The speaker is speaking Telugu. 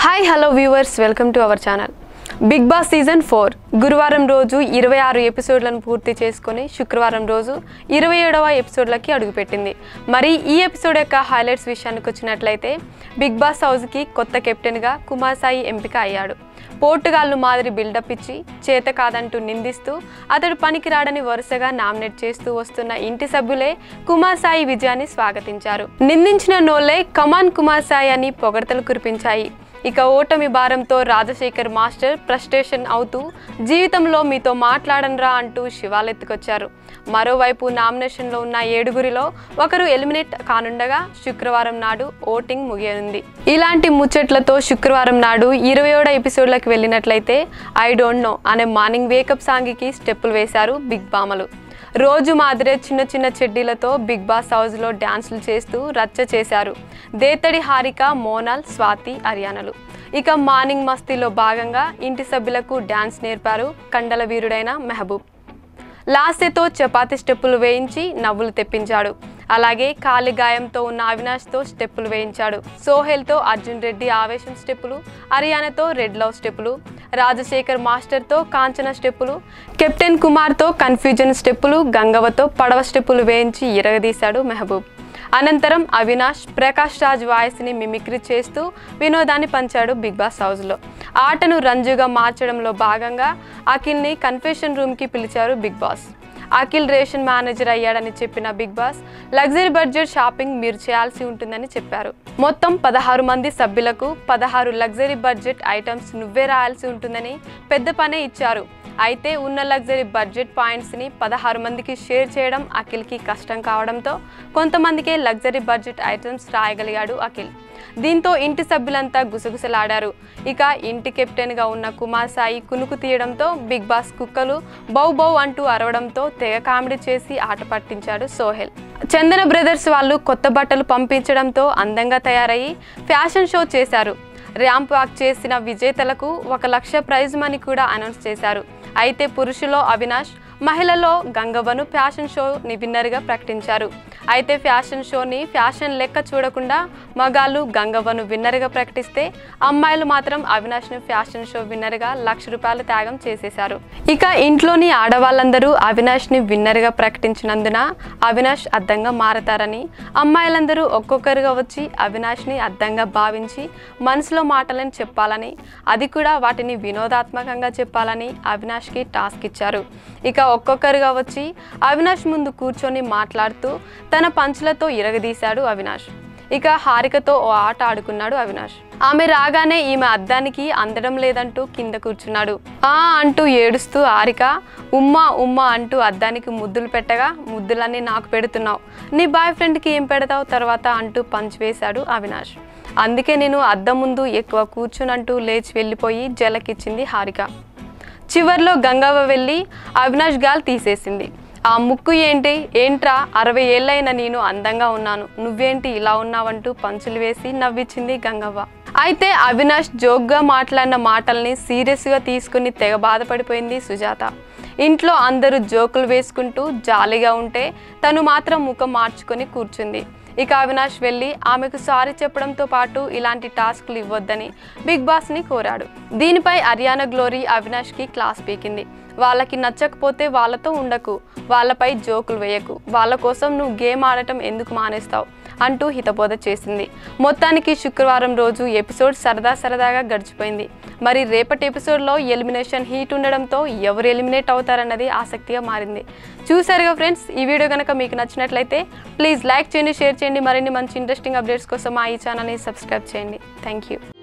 hi hello viewers welcome to our channel big boss season four గురువారం రోజు ఇరవై ఆరు ఎపిసోడ్లను పూర్తి చేసుకొని శుక్రవారం రోజు ఇరవై ఏడవ ఎపిసోడ్లకి అడుగుపెట్టింది మరి ఈ ఎపిసోడ్ యొక్క హైలైట్స్ విషయానికి వచ్చినట్లయితే బిగ్ బాస్ హౌస్కి కొత్త కెప్టెన్గా కుమార్ సాయి ఎంపిక అయ్యాడు పోర్టుగాల్ను మాదిరి బిల్డప్ ఇచ్చి చేత కాదంటూ నిందిస్తూ అతడు పనికిరాడని వరుసగా నామినేట్ చేస్తూ వస్తున్న ఇంటి సభ్యులే కుమార్ సాయి విజయాన్ని స్వాగతించారు నిందించిన నోళ్లే కమాన్ కుమార్ సాయి అని పొగడతలు కురిపించాయి ఇక ఓటమి భారంతో రాజశేఖర్ మాస్టర్ ఫ్రస్ట్రేషన్ అవుతూ జీవితంలో మీతో మాట్లాడనరా అంటూ శివాలెత్తుకొచ్చారు మరోవైపు నామినేషన్లో ఉన్న ఏడుగురిలో ఒకరు ఎలిమినేట్ కానుండగా శుక్రవారం నాడు ఓటింగ్ ముగియనుంది ఇలాంటి ముచ్చట్లతో శుక్రవారం నాడు ఇరవై ఏడో ఎపిసోడ్లకు వెళ్ళినట్లయితే ఐ డోంట్ నో అనే మార్నింగ్ వేకప్ సాంగ్కి స్టెప్పులు వేశారు బిగ్ బామలు రోజు మాదిరే చిన్న చిన్న చెడ్డీలతో బిగ్ బాస్ హౌస్లో డ్యాన్సులు చేస్తూ రచ్చ చేశారు దేతడి హారిక మోనాల్ స్వాతి హర్యానాలు ఇక మార్నింగ్ మస్తీలో భాగంగా ఇంటి సభ్యులకు డ్యాన్స్ నేర్పారు కండల వీరుడైన మెహబూబ్ లాస్యతో చపాతి స్టెప్పులు వేయించి నవ్వులు తెప్పించాడు అలాగే కాలి గాయంతో ఉన్న అవినాష్తో స్టెప్పులు వేయించాడు సోహెల్తో అర్జున్ రెడ్డి ఆవేశం స్టెప్పులు హర్యానాతో రెడ్ లవ్ స్టెప్పులు రాజశేఖర్ మాస్టర్తో కాంచన స్టెప్పులు కెప్టెన్ కుమార్తో కన్ఫ్యూజన్ స్టెప్పులు గంగవతో పడవ స్టెప్పులు వేయించి ఇరగదీశాడు మెహబూబ్ అనంతరం అవినాష్ ప్రకాష్ రాజ్ వాయిస్ని మిమిక్రీ చేస్తూ వినోదాన్ని పంచాడు బిగ్ బాస్ హౌస్లో ఆటను రంజుగా మార్చడంలో భాగంగా అఖిల్ని కన్ఫెషన్ రూమ్కి పిలిచారు big boss Akhil ration manager అయ్యాడని చెప్పిన big boss luxury budget shopping మీరు చేయాల్సి ఉంటుందని చెప్పారు మొత్తం పదహారు మంది సభ్యులకు పదహారు లగ్జరీ బడ్జెట్ ఐటమ్స్ నువ్వే రాయాల్సి ఉంటుందని పెద్ద పనే ఇచ్చారు అయితే ఉన్న లగ్జరీ బడ్జెట్ పాయింట్స్ని పదహారు మందికి షేర్ చేయడం అఖిల్కి కష్టం కావడంతో కొంతమందికే లగ్జరీ బడ్జెట్ ఐటమ్స్ రాయగలిగాడు అఖిల్ దీంతో ఇంటి సభ్యులంతా గుసగుసలాడారు ఇక ఇంటి కెప్టెన్గా ఉన్న కుమార్ సాయి కునుకు తీయడంతో బిగ్ బాస్ కుక్కలు బౌ బౌ అంటూ అరవడంతో తెగ కామెడీ చేసి ఆట పట్టించాడు సోహెల్ చందన బ్రదర్స్ వాళ్ళు కొత్త బట్టలు పంపించడంతో అందంగా తయారయ్యి ఫ్యాషన్ షో చేశారు ర్యాంప్ వాక్ చేసిన విజేతలకు ఒక లక్ష ప్రైజ్ మనీ కూడా అనౌన్స్ చేశారు అయితే పురుషులో అవినాష్ మహిళలో గంగవ్వను ఫ్యాషన్ షో విన్నర్గా ప్రకటించారు అయితే ఫ్యాషన్ షోని ఫ్యాషన్ లెక్క చూడకుండా మగాళ్ళు గంగవ్వను విన్నర్గా ప్రకటిస్తే అమ్మాయిలు మాత్రం అవినాష్ను ఫ్యాషన్ షో విన్నర్గా లక్ష రూపాయలు త్యాగం చేసేశారు ఇక ఇంట్లోని ఆడవాళ్ళందరూ అవినాష్ని విన్నర్గా ప్రకటించినందున అవినాష్ అద్దంగా మారతారని అమ్మాయిలందరూ ఒక్కొక్కరుగా వచ్చి అవినాష్ని అద్దంగా భావించి మనసులో మాటలను చెప్పాలని అది కూడా వాటిని వినోదాత్మకంగా చెప్పాలని అవినాష్కి టాస్క్ ఇచ్చారు ఇక ఒక్కొక్కరుగా వచ్చి అవినాష్ ముందు కూర్చొని మాట్లాడుతూ తన పంచులతో ఇరగదీశాడు అవినాష్ ఇక హారికతో ఓ ఆట ఆడుకున్నాడు అవినాష్ ఆమె రాగానే ఈమె అద్దానికి అందడం లేదంటూ కింద కూర్చున్నాడు ఆ అంటూ ఏడుస్తూ హారిక ఉమ్మా ఉమ్మా అంటూ అద్దానికి ముద్దులు పెట్టగా ముద్దులన్నీ నాకు పెడుతున్నావు నీ బాయ్ ఫ్రెండ్కి ఏం పెడతావు తర్వాత అంటూ పంచ్ వేశాడు అవినాష్ అందుకే నేను అద్దం ముందు ఎక్కువ కూర్చునంటూ లేచి వెళ్ళిపోయి జలకిచ్చింది హారిక చివర్లో గంగవ్వ వెళ్ళి అవినాష్ గాల్ తీసేసింది ఆ ముక్కు ఏంటి ఏంట్రా అరవై ఏళ్ళైన నేను అందంగా ఉన్నాను నువ్వేంటి ఇలా ఉన్నావంటూ పంచులు వేసి నవ్వించింది గంగవ్వ అయితే అవినాష్ జోక్గా మాట్లాడిన మాటల్ని సీరియస్గా తీసుకుని తెగ బాధపడిపోయింది సుజాత ఇంట్లో అందరూ జోకులు వేసుకుంటూ జాలీగా ఉంటే తను మాత్రం ముఖం మార్చుకొని కూర్చుంది ఇక అవినాష్ వెళ్ళి ఆమెకు సారీ చెప్పడంతో పాటు ఇలాంటి టాస్క్లు ఇవ్వొద్దని బిగ్ బాస్ని కోరాడు దీనిపై హర్యానా గ్లోరీ అవినాష్కి క్లాస్ పీకింది వాళ్ళకి నచ్చకపోతే వాళ్ళతో ఉండకు వాళ్ళపై జోకులు వేయకు వాళ్ళ కోసం నువ్వు గేమ్ ఆడటం ఎందుకు మానేస్తావు అంటూ హితబోధ చేసింది మొత్తానికి శుక్రవారం రోజు ఎపిసోడ్ సరదా సరదాగా గడిచిపోయింది మరి రేపటి ఎపిసోడ్లో ఎలిమినేషన్ హీట్ ఉండడంతో ఎవరు ఎలిమినేట్ అవుతారన్నది ఆసక్తిగా మారింది చూసారుగా ఫ్రెండ్స్ ఈ వీడియో కనుక మీకు నచ్చినట్లయితే ప్లీజ్ లైక్ చేయండి షేర్ చేయండి మరిన్ని మంచి ఇంట్రెస్టింగ్ అప్డేట్స్ కోసం మా ఈ ఛానల్ని సబ్స్క్రైబ్ చేయండి థ్యాంక్ యూ